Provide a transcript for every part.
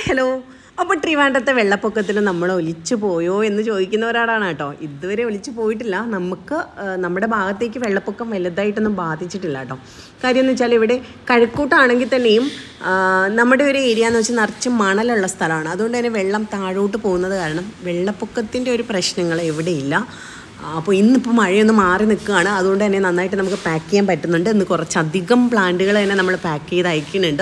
hello അപ്പോൾ ട്രിവാൻഡ്രത്തെ വെള്ളപ്പൊക്കത്തിൽ നമ്മൾ ഒലിച്ചു പോയോ എന്ന് ചോദിക്കുന്നവരാടാണ് കേട്ടോ ഇതുവരെ ഒലിച്ചു പോയിട്ടില്ല നമുക്ക് ആ, നമ്മുടെ ഭാഗത്തേക്ക് വെള്ളപ്പൊക്കം വലുതായിട്ടൊന്നും ബാധിച്ചിട്ടില്ല കേട്ടോ കാര്യം എന്ന് വെച്ചാൽ ഇവിടെ കഴക്കൂട്ടാണെങ്കിൽ തന്നെയും ആ, നമ്മുടെ ഒരു ഏരിയ എന്ന് വെച്ചാൽ നിറച്ച് മണലുള്ള സ്ഥലമാണ് അതുകൊണ്ട് തന്നെ വെള്ളം താഴോട്ട് പോകുന്നത് കാരണം വെള്ളപ്പൊക്കത്തിൻ്റെ ഒരു പ്രശ്നങ്ങൾ എവിടെയില്ല അപ്പോൾ ഇന്നിപ്പോൾ മഴയൊന്ന് മാറി നിൽക്കുകയാണ് അതുകൊണ്ട് തന്നെ നന്നായിട്ട് നമുക്ക് പാക്ക് ചെയ്യാൻ പറ്റുന്നുണ്ട് ഇന്ന് കുറച്ചധികം പ്ലാന്റുകൾ തന്നെ നമ്മൾ പാക്ക് ചെയ്ത് അയക്കുന്നുണ്ട്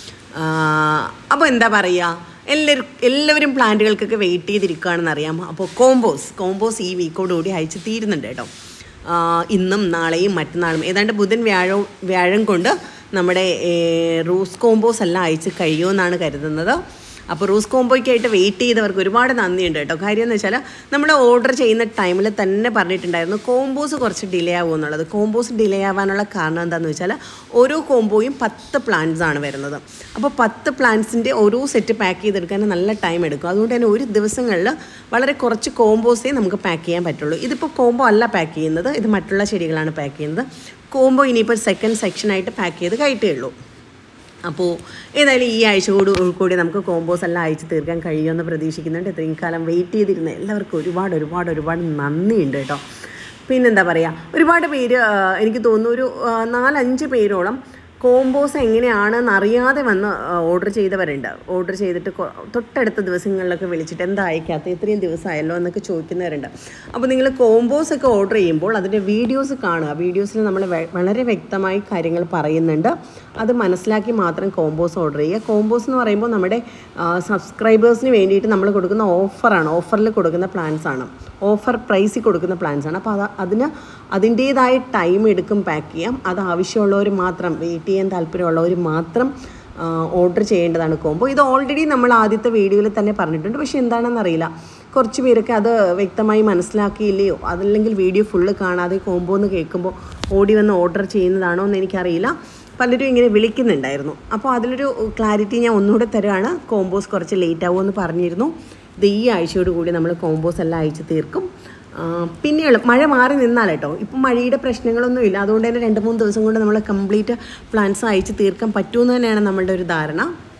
അപ്പോൾ എന്താ പറയുക എല്ലാവരും എല്ലാവരും പ്ലാന്റുകൾക്കൊക്കെ വെയിറ്റ് ചെയ്തിരിക്കുകയാണെന്ന് അറിയാം അപ്പോൾ കോമ്പോസ് കോമ്പോസ് ഈ വീക്കോടുകൂടി അയച്ച് തീരുന്നുണ്ട് കേട്ടോ ആ, ഇന്നും നാളെയും മറ്റന്നാളും ഏതാണ്ട് ബുധൻ വ്യാഴവും വ്യാഴം കൊണ്ട് നമ്മുടെ ഏ, റൂസ് കോമ്പോസ് എല്ലാം അയച്ച് കഴിയുമെന്നാണ് കരുതുന്നത് അപ്പോൾ റൂസ് കോമ്പോയ്ക്കായിട്ട് വെയിറ്റ് ചെയ്തവർക്ക് ഒരുപാട് നന്ദിയുണ്ട് കേട്ടോ കാര്യം എന്ന് വെച്ചാൽ നമ്മൾ ഓർഡർ ചെയ്യുന്ന ടൈമിൽ തന്നെ പറഞ്ഞിട്ടുണ്ടായിരുന്നു കോമ്പോസ് കുറച്ച് ഡിലേ ആകും എന്നുള്ളത് കോമ്പോസ് ഡിലേ ആവാനുള്ള കാരണം എന്താണെന്ന് വെച്ചാൽ ഓരോ കോമ്പോയും പത്ത് പ്ലാന്റ്സ് ആണ് വരുന്നത് അപ്പോൾ പത്ത് പ്ലാന്റ്സിൻ്റെ ഓരോ സെറ്റ് പാക്ക് ചെയ്തെടുക്കാൻ നല്ല ടൈം എടുക്കും അതുകൊണ്ട് തന്നെ ഒരു ദിവസങ്ങളിൽ വളരെ കുറച്ച് കോമ്പോസേ നമുക്ക് പാക്ക് ചെയ്യാൻ പറ്റുള്ളൂ ഇതിപ്പോൾ കോംബോ അല്ല പാക്ക് ചെയ്യുന്നത് ഇത് മറ്റുള്ള ചെടികളാണ് പാക്ക് ചെയ്യുന്നത് കോംബോ ഇനിയിപ്പോൾ സെക്കൻഡ് സെക്ഷനായിട്ട് പാക്ക് ചെയ്ത് കയറ്റേ ഉള്ളൂ അപ്പോൾ ഏതായാലും ഈ ആഴ്ച കൂടി കൂടി നമുക്ക് കോമ്പോസ് എല്ലാം അയച്ച് തീർക്കാൻ കഴിയുമെന്ന് പ്രതീക്ഷിക്കുന്നുണ്ട് ഇത്രയും കാലം വെയിറ്റ് ചെയ്തിരുന്ന എല്ലാവർക്കും ഒരുപാട് ഒരുപാട് ഒരുപാട് നന്ദിയുണ്ട് കേട്ടോ പിന്നെന്താ പറയുക ഒരുപാട് പേര് ആ, എനിക്ക് തോന്നുന്നു ഒരു ആ, നാലഞ്ച് പേരോളം കോമ്പോസ് എങ്ങനെയാണെന്ന് അറിയാതെ വന്ന് ഓർഡർ ചെയ്തവരുണ്ട് ഓർഡർ ചെയ്തിട്ട് കൊ- തൊട്ടടുത്ത ദിവസങ്ങളിലൊക്കെ വിളിച്ചിട്ട് എന്താ അയക്കാത്ത ഇത്രയും ദിവസമായല്ലോ എന്നൊക്കെ ചോദിക്കുന്നവരുണ്ട് അപ്പോൾ നിങ്ങൾ കോമ്പോസ് ഒക്കെ ഓർഡർ ചെയ്യുമ്പോൾ അതിൻ്റെ വീഡിയോസ് കാണുക വീഡിയോസിൽ നമ്മൾ വെ- വളരെ വ്യക്തമായി കാര്യങ്ങൾ പറയുന്നുണ്ട് അത് മനസ്സിലാക്കി മാത്രം കോമ്പോസ് ഓർഡർ ചെയ്യുക കോമ്പോസ് എന്ന് പറയുമ്പോൾ നമ്മുടെ സബ്സ്ക്രൈബേഴ്സിന് വേണ്ടിയിട്ട് നമ്മൾ കൊടുക്കുന്ന ഓഫറാണ് ഓഫറിൽ കൊടുക്കുന്ന പ്ലാൻസ് ആണ് ഓഫർ പ്രൈസിൽ കൊടുക്കുന്ന പ്ലാൻസ് ആണ് അപ്പോൾ അത് അതിന് അതിൻ്റേതായ ടൈം എടുക്കും പാക്ക് ചെയ്യാം അത് ആവശ്യമുള്ളവർ മാത്രം വെയിറ്റ് ചെയ്യാൻ താല്പര്യമുള്ളവർ മാത്രം ഓർഡർ ചെയ്യേണ്ടതാണ് കോംബോ ഇത് ഓൾറെഡി നമ്മൾ ആദ്യത്തെ വീഡിയോയിൽ തന്നെ പറഞ്ഞിട്ടുണ്ട് പക്ഷേ എന്താണെന്ന് അറിയില്ല കുറച്ച് പേരൊക്കെ അത് വ്യക്തമായി മനസ്സിലാക്കിയില്ലയോ അതല്ലെങ്കിൽ വീഡിയോ ഫുള്ള് കാണാതെ കോംബോ എന്ന് കേൾക്കുമ്പോൾ ഓടി വന്ന് ഓർഡർ ചെയ്യുന്നതാണോ എന്ന് എനിക്കറിയില്ല പലരും ഇങ്ങനെ വിളിക്കുന്നുണ്ടായിരുന്നു അപ്പോൾ അതിലൊരു ക്ലാരിറ്റി ഞാൻ ഒന്നുകൂടെ തരുവാണ് കോമ്പോസ് കുറച്ച് ലേറ്റ് ആവുമെന്ന് പറഞ്ഞിരുന്നു ഇത് ഈ ആഴ്ചയോട് കൂടി നമ്മൾ കോമ്പോസ് എല്ലാം അയച്ച് തീർക്കും ആ, പിന്നെയുള്ള മഴ മാറി നിന്നാൽ കേട്ടോ ഇപ്പം മഴയുടെ പ്രശ്നങ്ങളൊന്നും ഇല്ല അതുകൊണ്ട് തന്നെ രണ്ട് മൂന്ന് ദിവസം കൊണ്ട് നമ്മൾ കംപ്ലീറ്റ് പ്ലാൻസ് അയച്ച് തീർക്കാൻ പറ്റുമെന്ന് തന്നെയാണ് നമ്മളുടെ ഒരു ധാരണ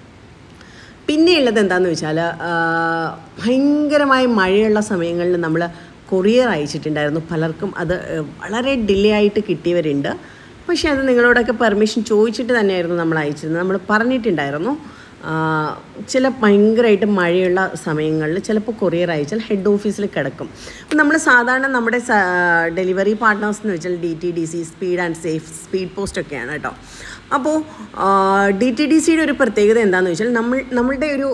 പിന്നെയുള്ളത് എന്താണെന്ന് വെച്ചാൽ ഭയങ്കരമായ മഴയുള്ള സമയങ്ങളിൽ നമ്മൾ കൊറിയർ അയച്ചിട്ടുണ്ടായിരുന്നു പലർക്കും അത് ആ, വളരെ ഡിലേ ആയിട്ട് കിട്ടിയവരുണ്ട് പക്ഷേ അത് നിങ്ങളോടൊക്കെ പെർമിഷൻ ചോദിച്ചിട്ട് തന്നെയായിരുന്നു നമ്മൾ അയച്ചിരുന്നത് നമ്മൾ പറഞ്ഞിട്ടുണ്ടായിരുന്നു ആ, ചില ഭയങ്കരമായിട്ട് മഴയുള്ള സമയങ്ങളിൽ ചിലപ്പോൾ കൊറിയർ അയച്ചാൽ ഹെഡ് ഓഫീസിൽ കിടക്കും അപ്പം നമ്മൾ സാധാരണ നമ്മുടെ ഡെലിവറി പാർട്ട്നേഴ്സ് എന്ന് വെച്ചാൽ D T D C speed and safe speed post ഒക്കെയാണ് കേട്ടോ അപ്പോൾ ഡി ടി ഡി സിയുടെ ഒരു പ്രത്യേകത എന്താണെന്ന് വെച്ചാൽ നമ്മൾ നമ്മളുടെ ഒരു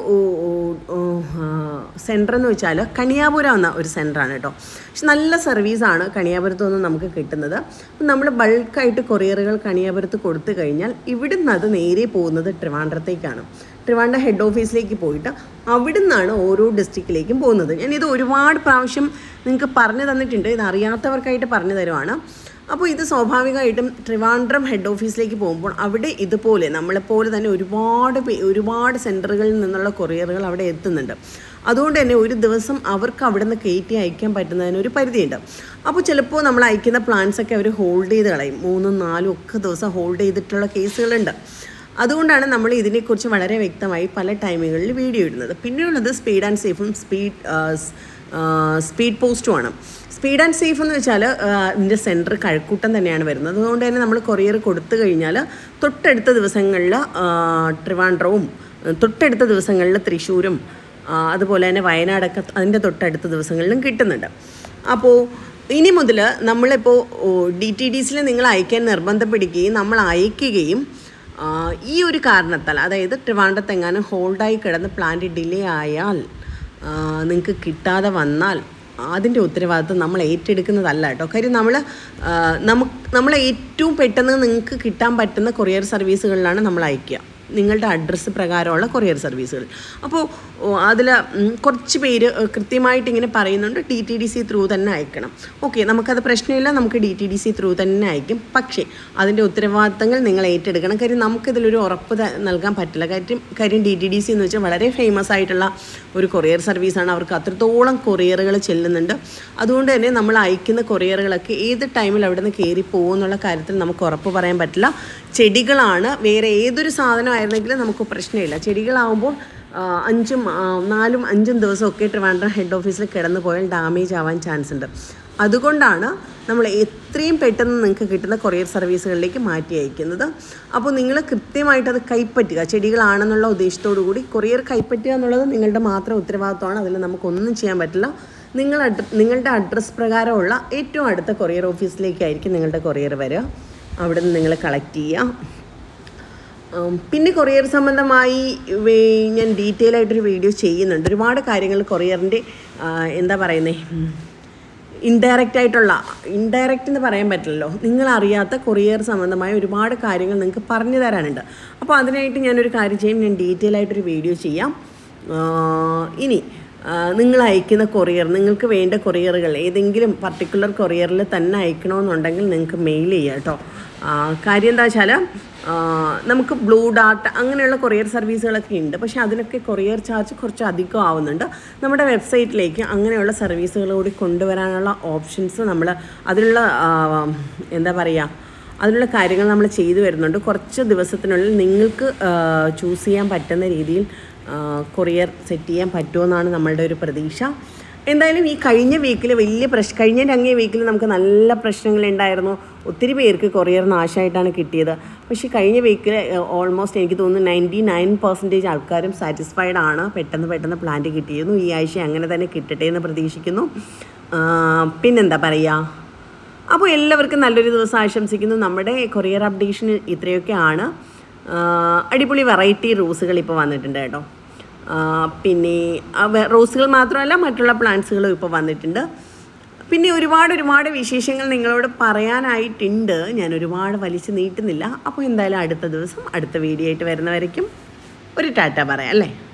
സെൻറ്റർ എന്ന് വെച്ചാൽ കണിയാപുരം എന്ന ഒരു സെൻറ്ററാണ് കേട്ടോ പക്ഷെ നല്ല സർവീസാണ് കണിയാപുരത്തു നിന്ന് നമുക്ക് കിട്ടുന്നത് അപ്പം നമ്മൾ ബൾക്കായിട്ട് കൊറിയറുകൾ കണിയാപുരത്ത് കൊടുത്തു കഴിഞ്ഞാൽ ഇവിടുന്ന് അത് നേരെ പോകുന്നത് ട്രിവാൻഡ്രത്തേക്കാണ് ട്രിവാൻഡ്രം ഹെഡ് ഓഫീസിലേക്ക് പോയിട്ട് അവിടുന്നാണ് ഓരോ ഡിസ്ട്രിക്റ്റിലേക്കും പോകുന്നത് ഞാനിത് ഒരുപാട് പ്രാവശ്യം നിങ്ങൾക്ക് പറഞ്ഞു തന്നിട്ടുണ്ട് ഇത് അറിയാത്തവർക്കായിട്ട് പറഞ്ഞു തരുവാണ് അപ്പോൾ ഇത് സ്വാഭാവികമായിട്ടും ട്രിവാൻഡ്രം ഹെഡ് ഓഫീസിലേക്ക് പോകുമ്പോൾ അവിടെ ഇതുപോലെ നമ്മളെപ്പോലെ തന്നെ ഒരുപാട് പേ ഒരുപാട് സെൻറ്ററുകളിൽ നിന്നുള്ള കൊറിയറുകൾ അവിടെ എത്തുന്നുണ്ട് അതുകൊണ്ട് തന്നെ ഒരു ദിവസം അവർക്ക് അവിടെ നിന്ന് കയറ്റി അയക്കാൻ പറ്റുന്നതിന് ഒരു പരിധിയുണ്ട് അപ്പോൾ ചിലപ്പോൾ നമ്മൾ അയക്കുന്ന പ്ലാൻസ് ഒക്കെ അവർ ഹോൾഡ് ചെയ്ത് കളയും മൂന്നും നാലും ഒക്കെ ദിവസം ഹോൾഡ് ചെയ്തിട്ടുള്ള കേസുകളുണ്ട് അതുകൊണ്ടാണ് നമ്മൾ ഇതിനെക്കുറിച്ച് വളരെ വ്യക്തമായി പല ടൈമുകളിൽ വീഡിയോ ഇടുന്നത് പിന്നെയുള്ളത് സ്പീഡ് ആൻഡ് സേഫും സ്പീഡ് സ്പീഡ് പോസ്റ്റുമാണ് സ്പീഡ് ആൻഡ് സേഫ് എന്ന് വെച്ചാൽ ഇതിൻ്റെ സെൻറ്റർ കഴക്കൂട്ടം തന്നെയാണ് വരുന്നത് അതുകൊണ്ട് തന്നെ നമ്മൾ കൊറിയർ കൊടുത്തു കഴിഞ്ഞാൽ തൊട്ടടുത്ത ദിവസങ്ങളിൽ ട്രിവാൻഡ്രവും തൊട്ടടുത്ത ദിവസങ്ങളിൽ തൃശ്ശൂരും ആ, അതുപോലെ തന്നെ വയനാടൊക്കെ അതിൻ്റെ തൊട്ടടുത്ത ദിവസങ്ങളിലും കിട്ടുന്നുണ്ട് അപ്പോൾ ഇനി മുതൽ നമ്മളിപ്പോൾ ഡി ടി ഡി സിയിൽ നിങ്ങൾ അയക്കാൻ നിർബന്ധം പിടിക്കുകയും നമ്മൾ അയക്കുകയും ആ, ഈ ഒരു കാരണത്താൽ അതായത് ട്രിവാൻഡ്രത്തെങ്ങാനും ഹോൾഡായി കിടന്ന് പ്ലാന്റ് ഡിലേ ആയാൽ നിങ്ങൾക്ക് കിട്ടാതെ വന്നാൽ അതിൻ്റെ ഉത്തരവാദിത്വം നമ്മൾ ഏറ്റെടുക്കുന്നതല്ല കേട്ടോ കാര്യം നമ്മൾ നമുക്ക് നമ്മൾ ഏറ്റവും പെട്ടെന്ന് നിങ്ങൾക്ക് കിട്ടാൻ പറ്റുന്ന കൊറിയർ സർവീസുകളിലാണ് നമ്മൾ അയക്കുക നിങ്ങളുടെ അഡ്രസ്സ് പ്രകാരമുള്ള കൊറിയർ സർവീസുകൾ അപ്പോൾ അതിൽ കുറച്ച് പേര് ഏഹ്, കൃത്യമായിട്ട് ഇങ്ങനെ പറയുന്നുണ്ട് D T D C through തന്നെ അയക്കണം ഓക്കെ നമുക്കത് പ്രശ്നമില്ല നമുക്ക് D T D C through തന്നെ അയക്കും പക്ഷേ അതിൻ്റെ ഉത്തരവാദിത്തങ്ങൾ നിങ്ങൾ ഏറ്റെടുക്കണം കാര്യം നമുക്കിതിലൊരു ഉറപ്പ് ത- നൽകാൻ പറ്റില്ല കാര്യം കാര്യം ഡി ടി ഡി സി എന്ന് വെച്ചാൽ വളരെ ഫേമസ് ആയിട്ടുള്ള ഒരു കൊറിയർ സർവീസാണ് അവർക്ക് അത്രത്തോളം കൊറിയറുകൾ ചെല്ലുന്നുണ്ട് അതുകൊണ്ട് തന്നെ നമ്മൾ അയക്കുന്ന കൊറിയറുകളൊക്കെ ഏത് ടൈമിൽ അവിടെ നിന്ന് കയറി പോകുമെന്നുള്ള കാര്യത്തിൽ നമുക്ക് ഉറപ്പ് പറയാൻ പറ്റില്ല ചെടികളാണ് വേറെ ഏതൊരു സാധനമായിരുന്നെങ്കിലും നമുക്ക് പ്രശ്നമില്ല ചെടികളാവുമ്പോൾ ആ, അഞ്ചും ആ, നാലും അഞ്ചും ദിവസമൊക്കെ ട്രിവാൻഡ്രം ഹെഡ് ഓഫീസിൽ കിടന്നു പോയാൽ ഡാമേജ് ആവാൻ ചാൻസ് ഉണ്ട് അതുകൊണ്ടാണ് നമ്മൾ എത്രയും പെട്ടെന്ന് നിങ്ങൾക്ക് കിട്ടുന്ന കൊറിയർ സർവീസുകളിലേക്ക് മാറ്റി അയക്കുന്നത് അപ്പോൾ നിങ്ങൾ കൃത്യമായിട്ട് അത് കൈപ്പറ്റുക ചെടികളാണെന്നുള്ള ഉദ്ദേശത്തോടു കൂടി കൊറിയർ കൈപ്പറ്റുക എന്നുള്ളത് നിങ്ങളുടെ മാത്രം ഉത്തരവാദിത്വമാണ് അതിൽ നമുക്കൊന്നും ചെയ്യാൻ പറ്റില്ല നിങ്ങൾ അഡ്ര നിങ്ങളുടെ അഡ്രസ്സ് പ്രകാരമുള്ള ഏറ്റവും അടുത്ത കൊറിയർ ഓഫീസിലേക്കായിരിക്കും നിങ്ങളുടെ കൊറിയർ വരിക അവിടെ നിന്ന് നിങ്ങൾ കളക്ട് ചെയ്യുക ഉം, പിന്നെ കൊറിയർ സംബന്ധമായി വേ- ഞാൻ ഡീറ്റെയിൽ ആയിട്ടൊരു വീഡിയോ ചെയ്യുന്നുണ്ട് ഒരുപാട് കാര്യങ്ങൾ കൊറിയറിൻ്റെ എന്താ പറയുന്നത് ഇൻഡയറക്റ്റ് ആയിട്ടുള്ള ഇൻഡയറക്റ്റ് എന്ന് പറയാൻ പറ്റില്ലല്ലോ നിങ്ങളറിയാത്ത കൊറിയർ സംബന്ധമായ ഒരുപാട് കാര്യങ്ങൾ നിങ്ങൾക്ക് പറഞ്ഞു തരാനുണ്ട് അപ്പോൾ അതിനായിട്ട് ഞാനൊരു കാര്യം ചെയ്യും ഞാൻ ഡീറ്റെയിൽ ആയിട്ടൊരു വീഡിയോ ചെയ്യാം ആ, ഇനി ആ, നിങ്ങൾ അയക്കുന്ന കൊറിയർ നിങ്ങൾക്ക് വേണ്ട കൊറിയറുകൾ ഏതെങ്കിലും പർട്ടിക്കുലർ കൊറിയറിൽ തന്നെ അയക്കണമെന്നുണ്ടെങ്കിൽ നിങ്ങൾക്ക് മെയിൽ ചെയ്യാം കേട്ടോ ആ, കാര്യം എന്താ വെച്ചാൽ നമുക്ക് ബ്ലൂ ഡാർട്ട് അങ്ങനെയുള്ള കൊറിയർ സർവീസുകളൊക്കെ ഉണ്ട് പക്ഷേ അതിനൊക്കെ കൊറിയർ ചാർജ് കുറച്ച് അധികം ആവുന്നുണ്ട് നമ്മുടെ വെബ്സൈറ്റിലേക്ക് അങ്ങനെയുള്ള സർവീസുകൾ കൂടി കൊണ്ടുവരാനുള്ള ഓപ്ഷൻസ് നമ്മൾ അതിനുള്ള ആ, എന്താ പറയുക അതിനുള്ള കാര്യങ്ങൾ നമ്മൾ ചെയ്തു വരുന്നുണ്ട് കുറച്ച് ദിവസത്തിനുള്ളിൽ നിങ്ങൾക്ക് ചൂസ് ചെയ്യാൻ പറ്റുന്ന രീതിയിൽ കൊറിയർ സെറ്റ് ചെയ്യാൻ പറ്റുമെന്നാണ് നമ്മളുടെ ഒരു പ്രതീക്ഷ എന്തായാലും ഈ കഴിഞ്ഞ വീക്കിൽ വലിയ പ്രശ്നം കഴിഞ്ഞ അങ്ങേ വീക്കിൽ നമുക്ക് നല്ല പ്രശ്നങ്ങളുണ്ടായിരുന്നു ഒത്തിരി പേർക്ക് കൊറിയർ നാശമായിട്ടാണ് കിട്ടിയത് പക്ഷേ കഴിഞ്ഞ വീക്കിൽ ഓൾമോസ്റ്റ് എനിക്ക് തോന്നുന്നു നയൻറ്റി നയൻ പെർസെൻറ്റേജ് ആൾക്കാരും സാറ്റിസ്ഫൈഡ് ആണ് പെട്ടെന്ന് പെട്ടെന്ന് പ്ലാന്റ് കിട്ടിയിരുന്നു ഈ ആഴ്ച അങ്ങനെ തന്നെ കിട്ടട്ടെ എന്ന് പ്രതീക്ഷിക്കുന്നു ആ, പിന്നെന്താ പറയുക അപ്പോൾ എല്ലാവർക്കും നല്ലൊരു ദിവസം ആശംസിക്കുന്നു നമ്മുടെ കൊറിയർ അപ്ഡേഷൻ ഇത്രയൊക്കെയാണ് ആ, അടിപൊളി വെറൈറ്റി റോസുകൾ ഇപ്പോൾ വന്നിട്ടുണ്ട് കേട്ടോ ആ, പിന്നെ ആ വെ- റോസുകൾ മാത്രമല്ല മറ്റുള്ള പ്ലാന്റ്സുകളും ഇപ്പോൾ വന്നിട്ടുണ്ട് പിന്നെ ഒരുപാട് ഒരുപാട് വിശേഷങ്ങൾ നിങ്ങളോട് പറയാനായിട്ടുണ്ട് ഞാൻ ഒരുപാട് വലിച്ചു നീട്ടുന്നില്ല അപ്പോൾ എന്തായാലും അടുത്ത ദിവസം അടുത്ത വീഡിയോ ആയിട്ട് വരുന്നവരേക്കും ഒരു ടാറ്റ പറയാം അല്ലേ